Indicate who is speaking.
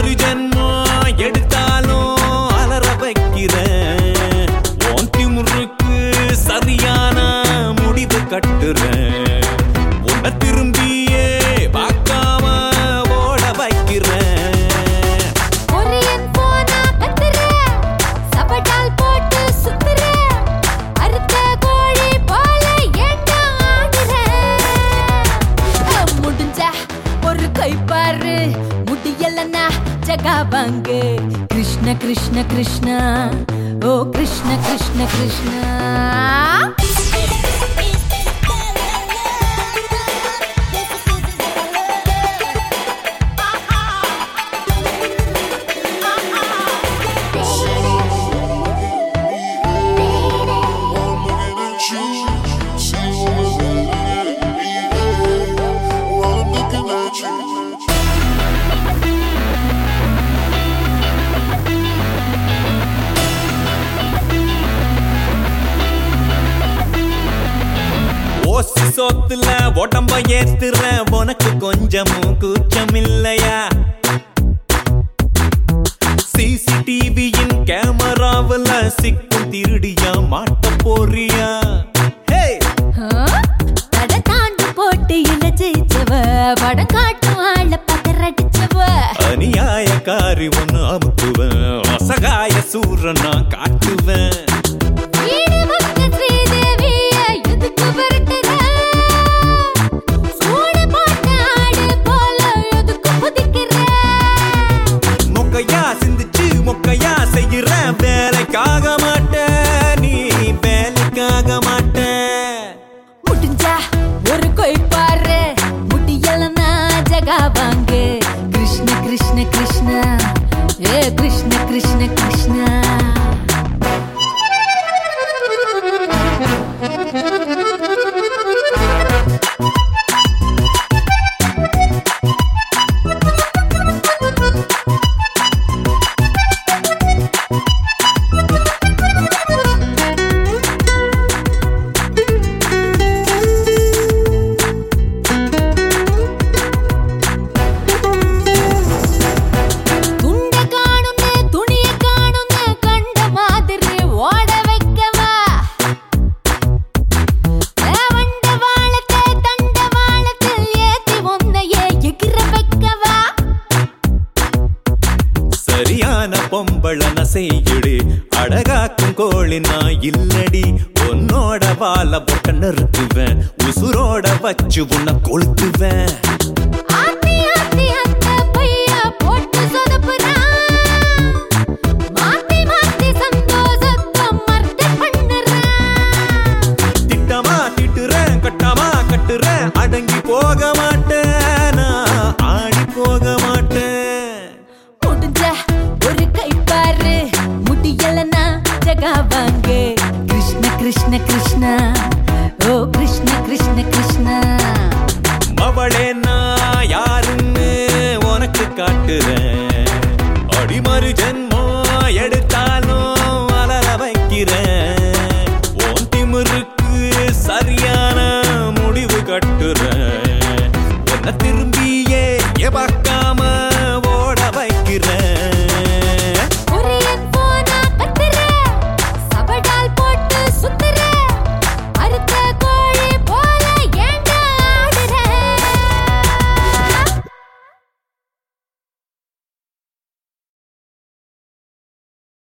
Speaker 1: மறு ஜென்மம் எடுத்தாலும் அலற வைக்கிறேன் உன் திமுருக்கு சரியான முடிவு கட்டுறேன் உன்னை திரும்பியே பார்க்காம ஓட வைக்கிறேன்
Speaker 2: கொரியன் போனா கத்துற சபடால் போட்டு சுத்துற அறுத்த கோழி போல ஏண்டா ஆடுற முடிஞ்சா ஒரு கை பாரு முடியலனா ஜகா வாங்கு கிருஷ்ண கிருஷ்ண கிருஷ்ணா ஓ கிருஷ்ண கிருஷ்ண கிருஷ்ணா
Speaker 1: ஓசி சோத்துல உடம்ப ஏத்துற உனக்கு கொஞ்சமும் கூச்சம் இல்லையா சிசிடிவியின் கேமராவுல சிக்கும் திருடியா மாட்ட போறியா ஹே
Speaker 2: தட தாண்டு போட்டு இல ஜெயிச்சவ படம் காட்டும் ஆள பதறடிச்சவ
Speaker 1: அநியாயக்காரி ஒன்னு அமுக்குவேன் அசகாய சூரனா காட்டுவேன்
Speaker 2: வீடு பக்க ஸ்ரீதேவிய எதுக்கு விரட்டுற சூடு போட்ட ஆடு போல எதுக்கு குதிக்கிற
Speaker 1: மொக்கையா சிந்திச்சு மொக்கையா செய்கிற வேலைக்காக மாட்டேன் நீ வேலைக்காக மாட்டேன்
Speaker 2: முடிஞ்சா ஒரு கொய் பாரு முடியலனா ஜகா வாங்கு கிருஷ்ண கிருஷ்ண கிருஷ்ணா ஏ கிருஷ்ண கிருஷ்ண கிருஷ்ணா துண்ட காணும்னு துணிய காணும்னு கண்ட மாதிரி ஓட வைக்கவா வண்ட வாழத்தை தண்ட வாழத்தில் ஏத்தி ஒன்னையே எகிர வைக்கவா
Speaker 1: சரியான பொம்பளன செய்யுடி அழகாக்கும் கோழி நான் இல்லடி உன்னோட வாழ பொட்ட நறுக்குவேன் உசுரோட வச்சு உன்னை கொளுத்துவேன்
Speaker 2: ஆத்தி ஆத்தி அத்த பையா போட்டு சொதப்புறான் மாத்தி மாத்தி சந்தோஷத்தை மர்த்த பண்ணுறான்
Speaker 1: திட்டமா திட்டுறேன் கட்டமா கட்டுறேன் அடங்கி போக மாட்டேன் நான் ஆடி போக மாட்டேன்
Speaker 2: முடிஞ்ச ஒரு கை பாரு முடியலனா ஜகா வாங்கு கிருஷ்ண கிருஷ்ண கிருஷ்ணா ஓ கிருஷ்ண கிருஷ்ண கிருஷ்ணா
Speaker 1: மவளே நான் யாருன்னு உனக்கு காட்டுறேன் அடிமறு ஜென்ம